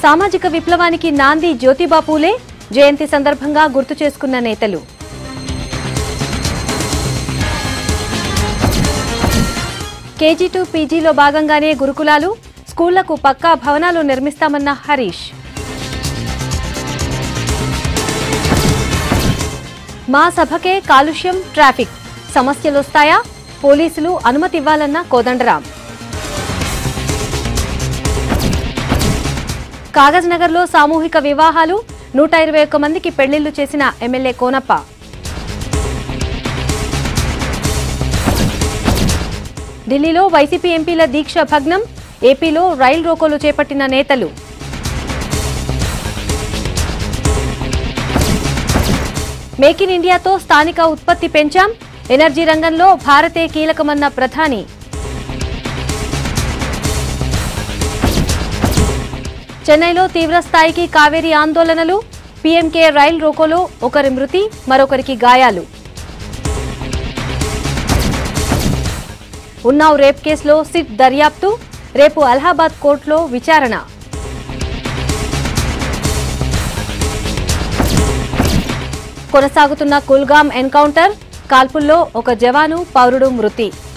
సామాజిక విప్లవానికి నాంది జ్యోతిబా పూలే జయంతి సందర్భంగా గుర్తు చేసుకున్న నేతలు కేజీ టు పీజీలో భాగంగానే గురుకులాలు స్కూళ్లకు పక్కా భవనాలు నిర్మిస్తామన్న హరీష్ మా సభకే కాలుష్యం ట్రాఫిక్ సమస్యలొస్తాయా పోలీసులు అనుమతి ఇవ్వాలన్న కోదండరాం కాగజ్ నగర్లో సామూహిక వివాహాలు నూట ఇరవై ఒక్క మందికి పెళ్లిళ్లు చేసిన ఎమ్మెల్యే కోనప్ప ఢిల్లీలో వైసీపీ ఎంపీల దీక్ష భగ్నం ఏపీలో రైలు రోకోలు చేపట్టిన నేతలు మేక్ ఇన్ ఇండియాతో స్థానిక ఉత్పత్తి పెంచాం ఎనర్జీ రంగంలో భారతే కీలకమన్న ప్రధాని చెన్నైలో తీవ్ర స్థాయికి కావేరీ ఆందోళనలు పీఎంకే రైల్ రోకోలో ఒకరి మృతి మరొకరికి గాయాలు ఉన్నావ్ రేప్ కేసులో సిట్ దర్యాప్తు రేపు అలహాబాద్ కోర్టులో విచారణ కొనసాగుతున్న కుల్గాం ఎన్కౌంటర్ కాల్పుల్లో ఒక జవాను పౌరుడు మృతి